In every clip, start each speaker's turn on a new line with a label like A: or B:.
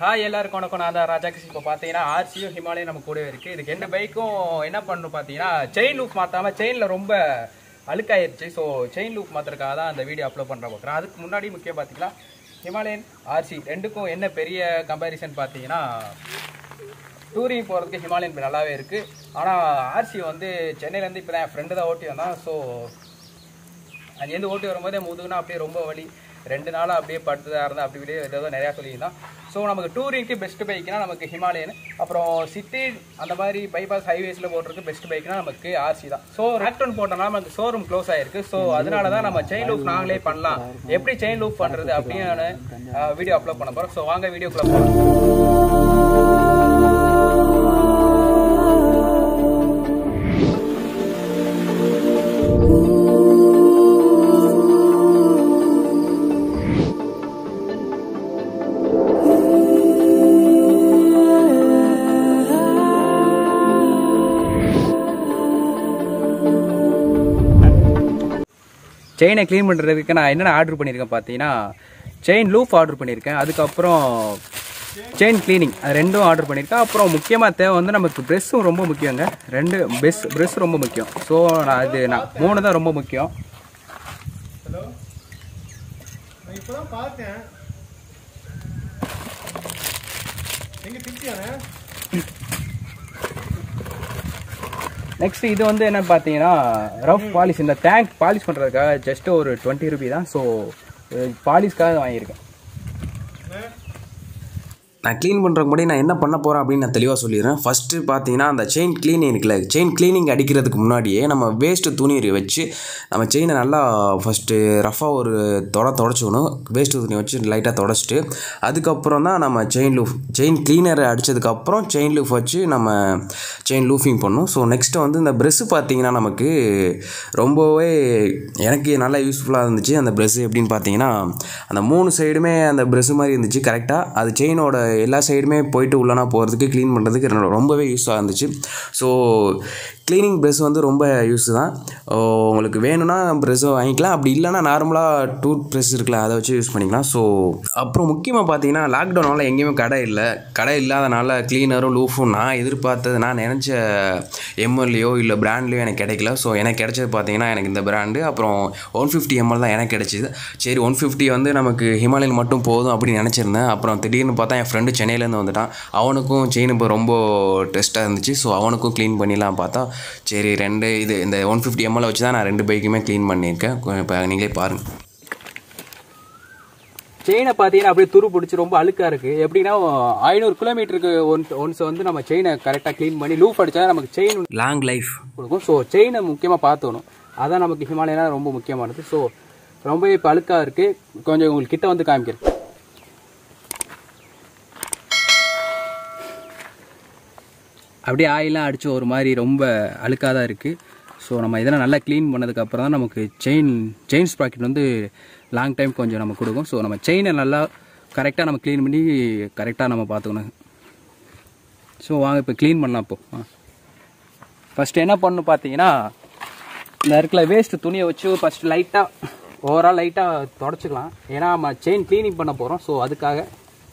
A: hi எல்லாருக்கும் வணக்கம் நான் தான் ராஜா கிருஷ்ணன் இப்போ பார்த்தீங்கன்னா ஆர்சியும் ஹிமாலயம் நம்ம கூடவே இருக்குது இதுக்கு ரெண்டு பைக்கும் என்ன பண்ணணும் பார்த்தீங்கன்னா செயின் லூப் மாற்றாமல் செயினில் ரொம்ப அழுக்காயிருச்சு ஸோ செயின் லூப் மாற்றுறதுக்காக தான் அந்த வீடியோ அப்லோட் பண்ணுற பார்க்குறேன் அதுக்கு முன்னாடி முக்கியம் பார்த்தீங்கன்னா ஹிமாலயன் ஆர்சி ரெண்டுக்கும் என்ன பெரிய கம்பேரிசன் பார்த்தீங்கன்னா டூரிங் போகிறதுக்கு ஹிமாலயன் இப்ப நல்லாவே இருக்குது ஆனால் ஆர்சி வந்து சென்னையிலேருந்து இப்போ தான் என் ஃப்ரெண்டு தான் ஓட்டி வந்தான் ஸோ அங்கேருந்து ஓட்டி வரும்போதே முதுகுனா அப்படியே ரொம்ப வலி ரெண்டு நாளாக அப்படியே படுத்துதான் இருந்தால் அப்படி இப்படியே ஏதோ நிறையா சொல்லியிருந்தான் ஸோ நமக்கு டூரிங்க்கு பெஸ்ட் பைக்னா நமக்கு ஹிமாலயன் அப்புறம் சிட்டி அந்த மாதிரி பைபாஸ் ஹைவேஸில் போடுறதுக்கு பெஸ்ட் பைக்னா நமக்கு ஆர்சி தான் ஸோ ரேக்டோன் போட்டோம்னா நமக்கு ஷோரூம் க்ளோஸ் ஆயிருக்கு ஸோ அதனால தான் நம்ம செயின் லூப் நாங்களே பண்ணலாம் எப்படி செயின் லூப் பண்ணுறது அப்படின்னு வீடியோ அப்லோட் பண்ண போகிறோம் ஸோ வாங்க வீடியோக்குள்ளே போகலாம் செயினை க்ளீன் பண்ணுறதுக்கு நான் என்னென்ன ஆர்டர் பண்ணியிருக்கேன் பார்த்தீங்கன்னா செயின் லூப் ஆர்டர் பண்ணியிருக்கேன் அதுக்கப்புறம் செயின் க்ளீனிங் அது ரெண்டும் ஆர்டர் பண்ணியிருக்கேன் அப்புறம் முக்கியமாக தேவை வந்து நமக்கு ப்ரெஸ்ஸும் ரொம்ப முக்கியங்க ரெண்டு பெஸ் ப்ரெஸ் ரொம்ப முக்கியம் ஸோ நான் அது நான் மூணு தான் ரொம்ப முக்கியம்
B: ஹலோ நான் இப்பதான் பார்த்தேன் எங்க திருப்தியானே
A: நெக்ஸ்ட் இது வந்து என்ன பார்த்தீங்கன்னா ரஃப் பாலிஷ் இந்த டேங்க் பாலிஷ் பண்ணுறதுக்காக ஜஸ்ட் ஒரு டுவெண்ட்டி ருபி தான் ஸோ பாலிஷ்க்காக வாங்கியிருக்கேன்
C: நான் க்ளீன் பண்ணுறதுக்கு முன்னாடி நான் என்ன பண்ண போகிறேன் அப்படின்னு நான் தெளிவாக சொல்லிடுறேன் ஃபஸ்ட்டு பார்த்தீங்கன்னா அந்த செயின் க்ளீனிங் இருக்குல்ல செயின் க்ளீனிங் அடிக்கிறதுக்கு முன்னாடியே நம்ம வேஸ்ட்டு துணி வச்சு நம்ம செயினை நல்லா ஃபஸ்ட்டு ரஃபாக ஒரு தொட தொடச்சிக்கணும் வேஸ்ட்டு துணி வச்சு லைட்டாக தொடச்சிட்டு அதுக்கப்புறம் தான் நம்ம செயின் லூஃப் செயின் க்ளீனர் அடித்ததுக்கப்புறம் செயின் லூஃப் வச்சு நம்ம செயின் லூஃபிங் பண்ணணும் ஸோ நெக்ஸ்ட்டு வந்து இந்த ப்ரெஸ்ஸு பார்த்தீங்கன்னா நமக்கு ரொம்பவே எனக்கு நல்லா யூஸ்ஃபுல்லாக இருந்துச்சு அந்த ப்ரெஸ்ஸு எப்படின்னு பார்த்தீங்கன்னா அந்த மூணு சைடுமே அந்த ப்ரெஸ்ஸு மாதிரி இருந்துச்சு கரெக்டாக அது செயினோட எல்லா சைடுமே போயிட்டு உள்ளனா போகிறதுக்கு க்ளீன் பண்ணுறதுக்கு எனக்கு ரொம்பவே யூஸாக இருந்துச்சு ஸோ க்ளீனிங் ப்ரெஷ் வந்து ரொம்ப யூஸ் தான் ஓ, உங்களுக்கு வேணும்னா ப்ரெஷ்ஷை வாங்கிக்கலாம் அப்படி இல்லைன்னா நார்மலாக டூத் ப்ரெஷ் இருக்குல்ல அதை வச்சு யூஸ் பண்ணிக்கலாம் ஸோ அப்புறம் முக்கியமாக பார்த்தீங்கன்னா லாக்டவுனால் எங்கேயுமே கடை இல்லை கடை இல்லாதனால க்ளீனரும் லூஃபும் நான் எதிர்பார்த்தது நான் நினச்ச எம்எல்லையோ இல்லை பிராண்ட்லேயோ எனக்கு கிடைக்கல ஸோ எனக்கு கிடைச்சது பார்த்தீங்கன்னா எனக்கு இந்த பிராண்டு அப்புறம் ஒன் ஃபிஃப்டி எம்எல் தான் எனக்கு கிடைச்சிது சரி ஒன் ஃபிஃப்டி வந்து நமக்கு ஹிமாலயன் மட்டும் போதும் அப்படின்னு நினச்சிருந்தேன் அப்புறம் திடீர்னு பார்த்தா என் ஃப்ரெண்டு சென்னையிலேருந்து வந்துட்டான் அவனுக்கும் செயின் இப்போ ரொம்ப டெஸ்ட்டாக இருந்துச்சு ஸோ அவனுக்கும் க்ளீன் பண்ணிடலாம் பார்த்தா சரி ரெண்டு இது இந்த ஒன் ஃபிஃப்டி எம்எல் வச்சு தான் நான் ரெண்டு பைக்குமே க்ளீன் பண்ணியிருக்கேன் இப்போ நீங்களே பாருங்கள்
A: செயினை பார்த்தீங்கன்னா அப்படியே துரு பிடிச்சி ரொம்ப அழுக்காக இருக்குது எப்படின்னா ஐநூறு கிலோமீட்டருக்கு ஒன் ஒன்ஸ் வந்து நம்ம செயினை கரெக்டாக க்ளீன் பண்ணி லூப் அடித்தா நமக்கு செயின்
C: லாங் லைஃப்
A: கொடுக்கும் ஸோ செயினை முக்கியமாக பார்த்துக்கணும் அதான் நமக்கு ஹிமாலயனா ரொம்ப முக்கியமானது ஸோ ரொம்ப இப்போ அழுக்காக இருக்குது கொஞ்சம் உங்களுக்கு கிட்ட வந்து காமிக்கிறேன் அப்படியே ஆயிலாம் அடித்து ஒரு மாதிரி ரொம்ப அழுக்காக தான் இருக்குது ஸோ நம்ம இதெல்லாம் நல்லா க்ளீன் பண்ணதுக்கப்புறம் தான் நமக்கு செயின் செயின் ஸ்ப்ராக்கெட் வந்து லாங் டைம் கொஞ்சம் நம்ம கொடுக்கும் ஸோ நம்ம செயினை நல்லா கரெக்டாக நம்ம க்ளீன் பண்ணி கரெக்டாக நம்ம பார்த்துக்கணும் ஸோ வாங்க இப்போ க்ளீன் பண்ணலாம் இப்போ ஃபஸ்ட்டு என்ன பண்ணணும் பார்த்தீங்கன்னா இந்த இருக்கிற வேஸ்ட் துணியை வச்சு ஃபஸ்ட் லைட்டாக ஓவரால் லைட்டாக தொடச்சிக்கலாம் ஏன்னா நம்ம செயின் க்ளீனிங் பண்ண போகிறோம் ஸோ அதுக்காக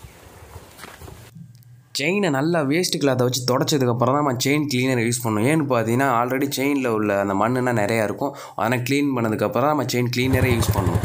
C: செயினை நல்லா வேஸ்ட் கிளாத்தை வச்சு தொடச்சதுக்கப்புறம் தான் நம்ம செயின் கிளீனர் யூஸ் பண்ணணும் ஏன்னு பார்த்தீங்கன்னா ஆல்ரெடி செயினில் உள்ள அந்த மண்ணுனா நிறையா இருக்கும் அதனால் க்ளீன் பண்ணதுக்கப்புறம் தான் நம்ம செயின் கிளீனரே யூஸ் பண்ணுவோம்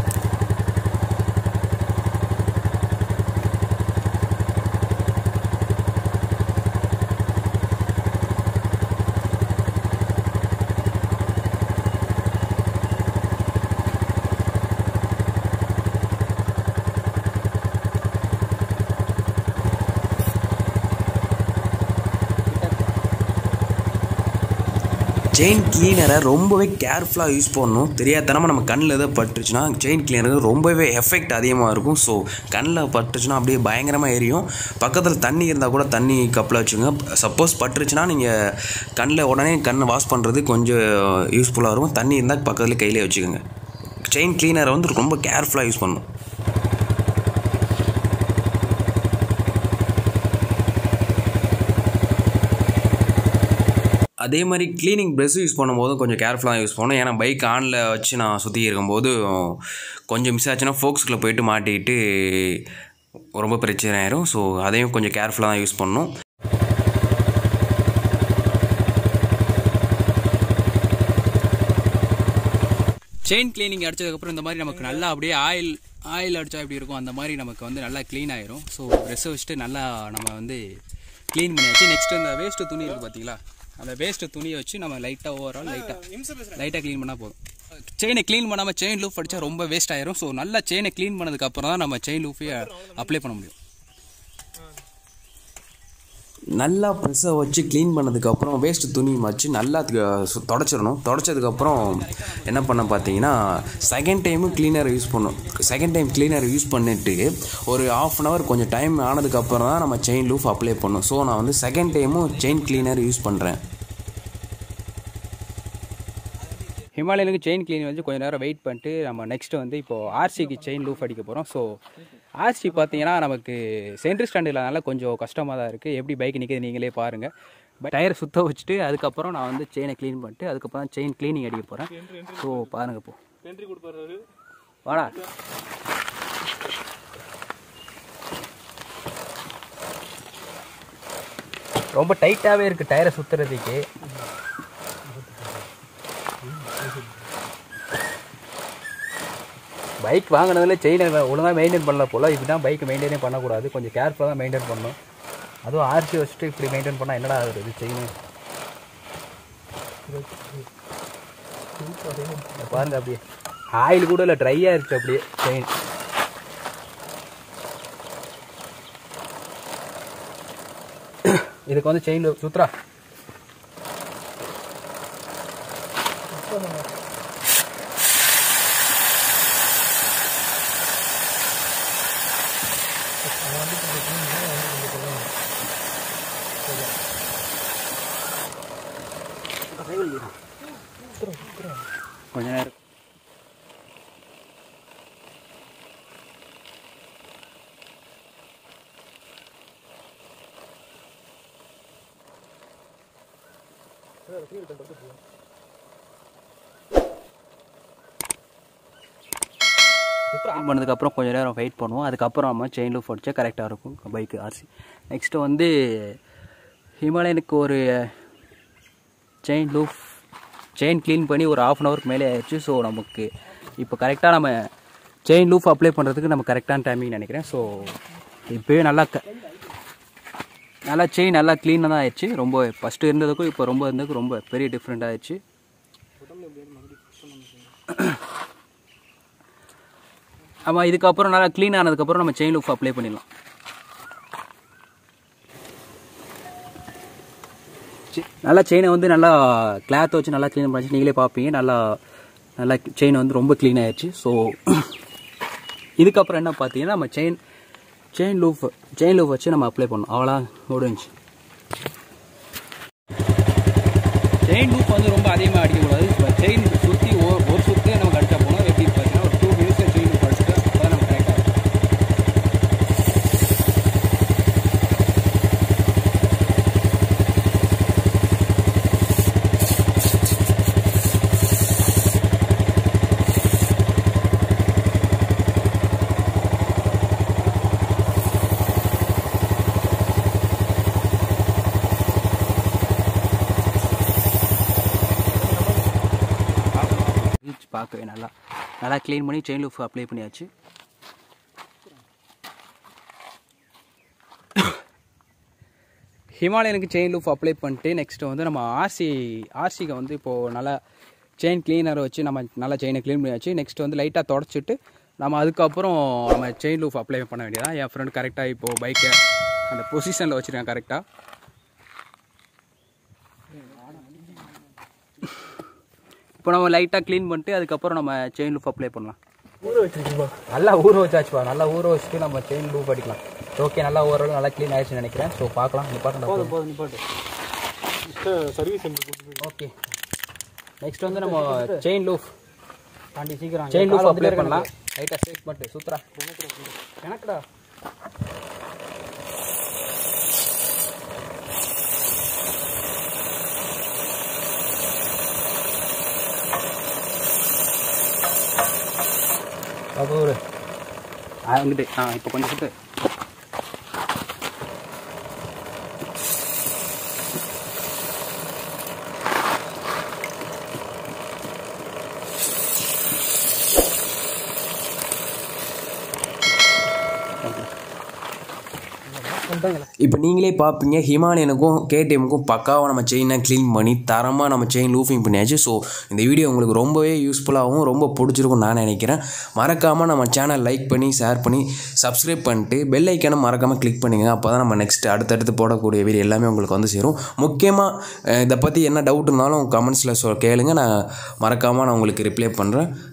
C: செயின் கிளீனரை ரொம்பவே கேர்ஃபுல்லாக யூஸ் பண்ணணும் தெரியாதனமாக நம்ம கண்ணில் எதாவது பட்டுருச்சுன்னா செயின் கிளீனர் ரொம்பவே எஃபெக்ட் அதிகமாக இருக்கும் ஸோ கண்ணில் பட்டுச்சுன்னா அப்படியே பயங்கரமாக எரியும் பக்கத்தில் தண்ணி இருந்தால் கூட தண்ணி கப்பில் வச்சுக்கோங்க சப்போஸ் பட்டுருச்சுன்னா நீங்கள் கண்ணில் உடனே கண்ணை வாஷ் பண்ணுறது கொஞ்சம் யூஸ்ஃபுல்லாக இருக்கும் தண்ணி இருந்தால் பக்கத்தில் கையிலே வச்சுக்கோங்க செயின் கிளீனரை வந்து ரொம்ப கேர்ஃபுல்லாக யூஸ் பண்ணணும் அதே மாதிரி க்ளீனிங் ப்ரெஷ் யூஸ் பண்ணும்போதும் கொஞ்சம் கேர்ஃபுல்லாக யூஸ் பண்ணணும் ஏன்னா பைக் ஆனில் வச்சு நான் சுற்றி இருக்கும்போது கொஞ்சம் மிஸ் ஆச்சுன்னா ஃபோக்ஸுக்குள்ளே போயிட்டு மாட்டிக்கிட்டு ரொம்ப பிரச்சனை ஆயிரும் ஸோ அதையும் கொஞ்சம் கேர்ஃபுல்லாக தான் யூஸ் பண்ணணும்
A: செயின் கிளீனிங் அடிச்சதுக்கப்புறம் இந்த மாதிரி நமக்கு நல்லா அப்படியே ஆயில் ஆயில் அடிச்சா எப்படி இருக்கும் அந்த மாதிரி நமக்கு வந்து நல்லா க்ளீன் ஆயிரும் ஸோ ப்ரெஷ்ஷை வச்சுட்டு நல்லா நம்ம வந்து க்ளீன் பண்ணியாச்சு நெக்ஸ்ட் இந்த வேஸ்ட்டு துணி இருக்குது பார்த்தீங்களா அந்த வேஸ்ட்டு துணியை வச்சு நம்ம லைட்டாக ஓவரால் லைட்டாக லைட்டாக க்ளீன் பண்ணால் போதும் செயினை க்ளீன் பண்ணாமல் செயின் லூஃப் அடித்தா ரொம்ப வேஸ்ட் ஆயிரும் ஸோ நல்லா செயினை க்ளீன் பண்ணதுக்கப்புறம் தான் நம்ம செயின் லூஃபையை அப்ளை பண்ண முடியும்
C: நல்லா ப்ரெஸ்ஸை வச்சு க்ளீன் பண்ணதுக்கப்புறம் வேஸ்ட் துணி வச்சு நல்லா து- சு- தொடச்சிடணும் தொடச்சதுக்கப்புறம் என்ன பண்ண பார்த்தீங்கன்னா செகண்ட் டைமும் க்ளீனர் யூஸ் பண்ணும் செகண்ட் டைம் க்ளீனர் யூஸ் பண்ணிவிட்டு ஒரு ஆஃப் அன் ஹவர் கொஞ்சம் டைம் ஆனதுக்கப்புறம் தான் நம்ம செயின் லூஃப் அப்ளை பண்ணும் ஸோ நான் வந்து செகண்ட் டைமும் செயின் க்ளீனர் யூஸ் பண்ணுறேன்
A: ஹிமாலயனுக்கு செயின் க்ளீன் வச்சு கொஞ்சம் நேரம் வெயிட் பண்ணிட்டு நம்ம நெக்ஸ்ட் வந்து இப்போ ஆர்சிக்கு செயின் லூஃப் அடிக்க போகிறோம் ஸோ ஆர்சி பார்த்தீங்கன்னா நமக்கு சென்ட்ரி ஸ்டாண்ட் இல்லாதனால கொஞ்சம் கஷ்டமாக தான் இருக்குது எப்படி பைக் நிற்கிது நீங்களே பாருங்கள் டயரை சுத்த வச்சுட்டு அதுக்கப்புறம் நான் வந்து செயினை க்ளீன் பண்ணிட்டு அதுக்கப்புறம் செயின் க்ளீனிங் அடிக்க போகிறேன் ஸோ பாருங்க இப்போ
B: என்ட்ரி கொடுப்பாரு
A: வாடா ரொம்ப டைட்டாகவே இருக்குது டயரை சுற்றுறதுக்கு பைக் வாங்கினதுல செயினை ஒழுங்காக மெயின்டைன் பண்ணல போல் இப்படி தான் பைக் மெயின்டைனே பண்ணக்கூடாது கொஞ்சம் கேர்ஃபுல்லாக தான் மெயின்டைன் பண்ணணும் அதுவும் ஆர்சி வச்சுட்டு இப்படி மெயின்டைன் பண்ணால் என்னடா ஆகுது செயின் பாருங்க அப்படியே ஆயில் கூட இல்லை ட்ரை ஆயிருச்சு அப்படியே செயின் இதுக்கு வந்து செயின் சுத்ரா கொஞ்ச நேரம் க்ளீன் பண்ணதுக்கப்புறம் கொஞ்சம் நேரம் வெயிட் பண்ணுவோம் அதுக்கப்புறம் நம்ம செயின் லூஃப் அடிச்சா கரெக்டாக இருக்கும் பைக்கு ஆர்சி நெக்ஸ்ட்டு வந்து ஹிமாலயனுக்கு ஒரு செயின் லூஃப் செயின் க்ளீன் பண்ணி ஒரு ஆஃப் அன் ஹவருக்கு மேலே ஆயிடுச்சு ஸோ நமக்கு இப்போ கரெக்டாக நம்ம செயின் லூஃப் அப்ளை பண்ணுறதுக்கு நம்ம கரெக்டான டைமிங் நினைக்கிறேன் ஸோ இப்போயே நல்லா க நல்லா செயின் நல்லா க்ளீனாக தான் ஆயிடுச்சு ரொம்ப ஃபஸ்ட்டு இருந்ததுக்கும் இப்போ ரொம்ப இருந்ததுக்கும் ரொம்ப பெரிய டிஃப்ரெண்ட் ஆயிடுச்சு ஆமாம் இதுக்கப்புறம் நல்லா க்ளீன் ஆனதுக்கப்புறம் நம்ம செயின் லூஃப் அப்ளை பண்ணிடலாம் சி- நல்லா செயினை வந்து நல்லா கிளாத்தை வச்சு நல்லா க்ளீன் பண்ணிச்சு நீங்களே பார்ப்பீங்க நல்லா நல்லா செயின் வந்து ரொம்ப க்ளீன் ஆயிடுச்சு ஸோ இதுக்கப்புறம் என்ன பார்த்தீங்கன்னா நம்ம chain chain lube chain lube வச்சு நம்ம அப்ளை பண்ணோம் அவ்வளோ முடிஞ்சு செயின் லூப் வந்து ரொம்ப அதிகமாக அடிக்கக்கூடாது இப்போ செயின் சுற்றி ஒரு ஒரு சுற்றே நமக்கு அடிச்சா போனோம் எப்படி பார்த்தீங்கன்னா ஒரு டூ மினிட்ஸ் செயின் லூப் அடிச்சுட்டு அப்போ தான் நம்ம கரெக்டாக ரீச் பார்க்கவே நல்லா நல்லா க்ளீன் பண்ணி செயின் லூஃப் அப்ளை பண்ணியாச்சு ஹிமாலயனுக்கு செயின் லூஃப் அப்ளை பண்ணிட்டு நெக்ஸ்ட் வந்து நம்ம ஆர்சி ஆர்சிக்கு வந்து இப்போது நல்லா செயின் கிளீனர் வச்சு நம்ம நல்லா செயினை க்ளீன் பண்ணியாச்சு நெக்ஸ்ட் வந்து லைட்டாக தொடச்சிட்டு நம்ம அதுக்கப்புறம் நம்ம செயின் லூஃப் அப்ளை பண்ண வேண்டியதான் என் ஃப்ரெண்ட் கரெக்டாக இப்போது பைக்கை அந்த பொசிஷனில் வச்சுருக்கேன் கரெக்டாக இப்போ நம்ம லைட்டாக க்ளீன் பண்ணிட்டு அதுக்கப்புறம் நம்ம செயின் லூப் அப்ளை பண்ணலாம்
B: ஊற வச்சிருக்கீங்களா
A: நல்லா ஊற வச்சாச்சுப்பா நல்லா ஊற வச்சுட்டு நம்ம செயின் லூப் அடிக்கலாம் ஓகே நல்லா ஓரளவு நல்லா க்ளீன் ஆயிடுச்சுன்னு நினைக்கிறேன் ஸோ பார்க்கலாம் நிப்பாட்டம்
B: போதும் நிப்பாட்டு சர்வீஸ் சென்டர் கொடுத்துருக்கீங்க
A: ஓகே நெக்ஸ்ட் வந்து நம்ம செயின் லூப்
B: ஆண்டி சீக்கிரம்
A: செயின் லூப் அப்ளை பண்ணலாம் லைட்டாக ஸ்ட்ரெச் பண்ணிட்டு சுத்துறா எனக்குடா அது ஒரு அங்கிட்டு ஆ இப்போ கொஞ்சம் சுத்து
C: இப்போ நீங்களே பார்ப்பீங்க ஹிமாலயனுக்கும் கேடிஎம்முக்கும் பக்காவாக நம்ம செயினை க்ளீன் பண்ணி தரமாக நம்ம செயின் லூஃபிங் பண்ணியாச்சு ஸோ இந்த வீடியோ உங்களுக்கு ரொம்பவே யூஸ்ஃபுல்லாகவும் ரொம்ப பிடிச்சிருக்கும் நான் நினைக்கிறேன் மறக்காமல் நம்ம சேனல் லைக் பண்ணி ஷேர் பண்ணி சப்ஸ்கிரைப் பண்ணிட்டு பெல் ஐக்கானை மறக்காமல் கிளிக் பண்ணுங்க அப்போ தான் நம்ம நெக்ஸ்ட் அடுத்தடுத்து போடக்கூடிய வீடியோ எல்லாமே உங்களுக்கு வந்து சேரும் முக்கியமாக இதை பற்றி என்ன டவுட் இருந்தாலும் கமெண்ட்ஸில் சொ கேளுங்க நான் மறக்காமல் நான் உங்களுக்கு ரிப்ளை பண்ணுறேன்